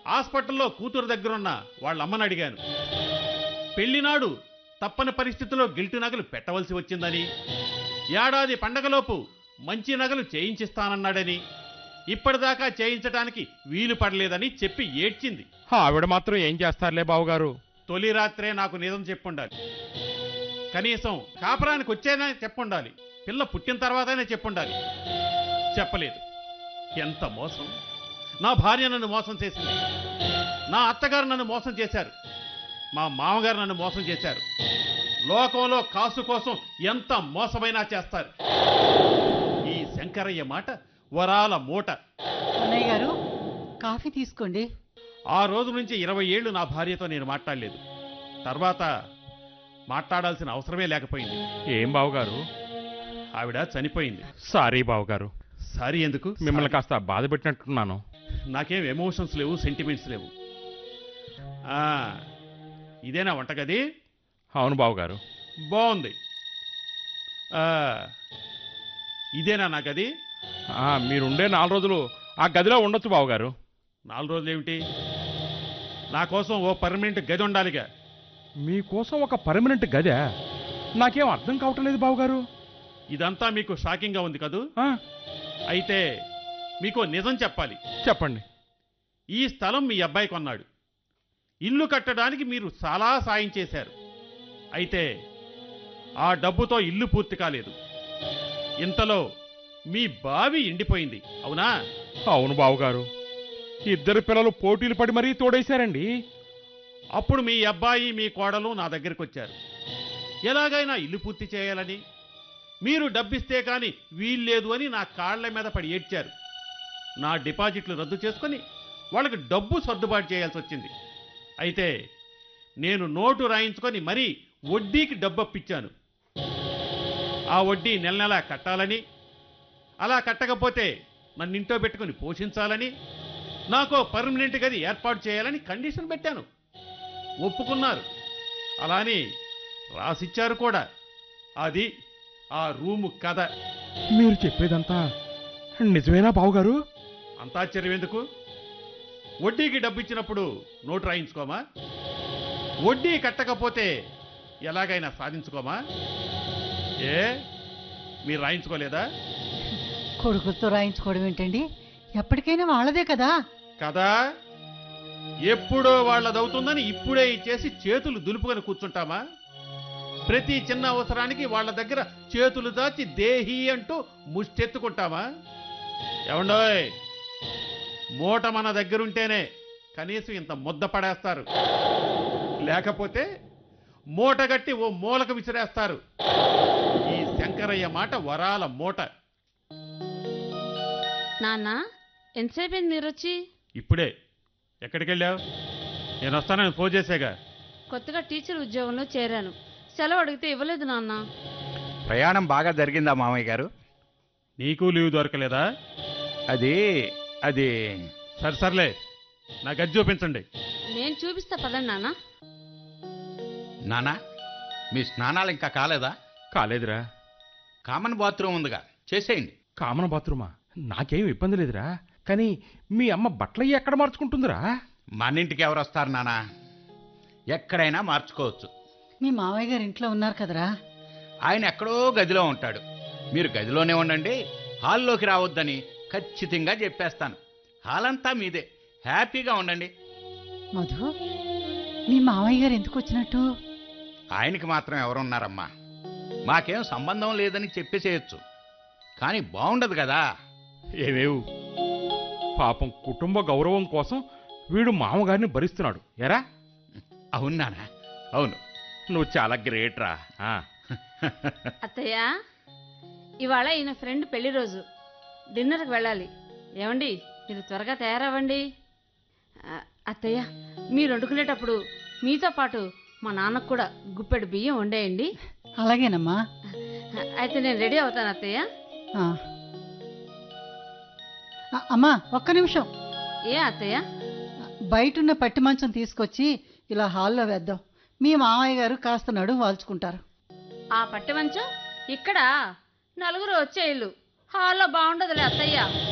హాస్పిటల్లో కూతురు దగ్గరున్న వాళ్ళ అమ్మని అడిగాను పెళ్లినాడు తప్పని పరిస్థితిలో గిల్టు నగలు పెట్టవలసి వచ్చిందని ఏడాది పండగలోపు మంచి నగలు చేయించిస్తానన్నాడని ఇప్పటిదాకా చేయించడానికి వీలు పడలేదని చెప్పి ఏడ్చింది ఆవిడ మాత్రం ఏం చేస్తారులే బావగారు తొలి రాత్రే నాకు నిజం చెప్పుండాలి కనీసం కాపురానికి వచ్చేనా చెప్పుండాలి పిల్ల పుట్టిన తర్వాతనే చెప్పుండాలి చెప్పలేదు ఎంత మోసం నా భార్య నన్ను మోసం చేసింది నా అత్తగారు నన్ను మోసం చేశారు మా మామగారు నన్ను మోసం చేశారు లోకంలో కాసు కోసం ఎంత మోసమైనా చేస్తారు ఈ శంకరయ్య మాట వరాల మూట అన్నయ్య గారు కాఫీ తీసుకోండి ఆ రోజు నుంచి ఇరవై ఏళ్ళు నా భార్యతో నేను మాట్లాడలేదు తర్వాత మాట్లాడాల్సిన అవసరమే లేకపోయింది ఏం బావగారు ఆవిడ చనిపోయింది సారీ బావగారు సారీ ఎందుకు మిమ్మల్ని కాస్త బాధ పెట్టినట్టున్నాను నాకేం ఎమోషన్స్ లేవు సెంటిమెంట్స్ లేవు ఆ, ఇదేనా వంటగది అవును బావగారు బాగుంది ఆ, ఇదేనా నా గది ఆ, మీరుండే నాలుగు రోజులు ఆ గదిలో ఉండొచ్చు బావగారు నాలుగు రోజులు ఏమిటి నా కోసం ఓ పర్మనెంట్ గది ఉండాలిగా మీకోసం ఒక పర్మనెంట్ గదే నాకేం అర్థం కావటం లేదు బావగారు ఇదంతా మీకు షాకింగ్గా ఉంది కదూ ఆ, అయితే మీకు నిజం చెప్పాలి చెప్పండి ఈ స్థలం మీ అబ్బాయి కొన్నాడు ఇల్లు కట్టడానికి మీరు చాలా సాయం చేశారు అయితే ఆ డబ్బుతో ఇల్లు పూర్తి కాలేదు ఇంతలో మీ బావి ఎండిపోయింది అవునా అవును బావగారు ఇద్దరు పిల్లలు పోటీలు పడి మరీ తోడేశారండి అప్పుడు మీ అబ్బాయి మీ కోడలు నా దగ్గరికి వచ్చారు ఎలాగైనా ఇల్లు పూర్తి చేయాలని మీరు డబ్బిస్తే కానీ వీల్లేదు అని నా కాళ్ల మీద పడి ఏడ్చారు నా డిపాజిట్లు రద్దు చేసుకొని వాళ్ళకి డబ్బు సర్దుబాటు చేయాల్సి వచ్చింది అయితే నేను నోటు రాయించుకొని మరీ వడ్డీకి డబ్బు అప్పిచ్చాను ఆ వడ్డీ నెల నెలా కట్టాలని అలా కట్టకపోతే నన్ను ఇంట్లో పెట్టుకొని పోషించాలని నాకు పర్మనెంట్ గది ఏర్పాటు చేయాలని కండిషన్ పెట్టాను ఒప్పుకున్నారు అలాని రాసిచ్చారు కూడా అది ఆ రూము కథ మీరు చెప్పేదంతా నిజమేనా బావగారు అంత ఆశ్చర్యం ఎందుకు వడ్డీకి డబ్బు ఇచ్చినప్పుడు నోటు రాయించుకోమా వడ్డీ కట్టకపోతే ఎలాగైనా సాధించుకోమా ఏ మీరు రాయించుకోలేదా కొడుకులతో రాయించుకోవడం ఏంటండి ఎప్పటికైనా వాళ్ళదే కదా కదా ఎప్పుడో వాళ్ళదవుతుందని ఇప్పుడే ఇచ్చేసి చేతులు దులుపుకొని కూర్చుంటామా ప్రతి చిన్న అవసరానికి వాళ్ళ దగ్గర చేతులు దాచి దేహి అంటూ ముష్టెత్తుకుంటామా ఏమండోయ్ మూట మన దగ్గరుంటేనే కనీసం ఇంత ముద్ద పడేస్తారు లేకపోతే మూట గట్టి ఓ మూలకు విసిరేస్తారు ఈ శంకరయ్య మాట వరాల మూట నాన్న ఎంతసేపు అయింది మీరు వచ్చి ఇప్పుడే ఎక్కడికి వెళ్ళావు నేను వస్తానని ఫోన్ చేశాగా కొత్తగా టీచర్ ఉద్యోగంలో చేరాను సెలవు అడిగితే ఇవ్వలేదు నాన్న ప్రయాణం బాగా జరిగిందా మామయ్య గారు నీకు లీవ్ దొరకలేదా అది అది సరే సర్లే నా గది చూపించండి నేను చూపిస్తా పదండి నాన్న నానా మీ స్నానాలు ఇంకా కాలేదా కాలేదురా కామన్ బాత్రూమ్ ఉందిగా చేసేయండి కామన్ బాత్రూమా నాకేం ఇబ్బంది లేదురా కానీ మీ అమ్మ బట్టలయ్యి ఎక్కడ మార్చుకుంటుందిరా మన ఇంటికి ఎవరు వస్తారు నానా ఎక్కడైనా మార్చుకోవచ్చు మీ మావయ్య గారు ఇంట్లో ఉన్నారు కదరా ఆయన ఎక్కడో గదిలో ఉంటాడు మీరు గదిలోనే ఉండండి హాల్లోకి రావద్దని ఖచ్చితంగా చెప్పేస్తాను హాల్ అంతా మీదే హ్యాపీగా ఉండండి మధు మీ మావయ్య గారు ఎందుకు వచ్చినట్టు ఆయనకి మాత్రం ఎవరున్నారమ్మా మాకేం సంబంధం లేదని చెప్పేసేయచ్చు కానీ బాగుండదు కదా ఏవేవు పాపం కుటుంబ గౌరవం కోసం వీడు మామగారిని భరిస్తున్నాడు ఎరా అవును నానా అవును నువ్వు చాలా గ్రేట్ రా ఆ. అత్తయ్య ఇవాళ ఈయన ఫ్రెండ్ పెళ్లి రోజు డిన్నర్కి వెళ్ళాలి ఏమండి మీరు త్వరగా తయారవ్వండి ఆ, అత్తయ్య మీరు వండుకునేటప్పుడు మీతో పాటు మా నాన్నకు కూడా గుప్పెడు బియ్యం వండేయండి అలాగేనమ్మా అయితే నేను రెడీ అవుతాను అత్తయ్య ఆ. ఆ, అమ్మా ఒక్క నిమిషం ఏ అత్తయ్య బయటున్న పట్టి మంచం తీసుకొచ్చి ఇలా హాల్లో వేద్దాం మీ మామయ్య గారు కాస్త నడుము వాల్చుకుంటారు ఆ పట్టి మంచం ఇక్కడ నలుగురు వచ్చే ఇల్లు హాల్లో బాగుండదులే అత్తయ్య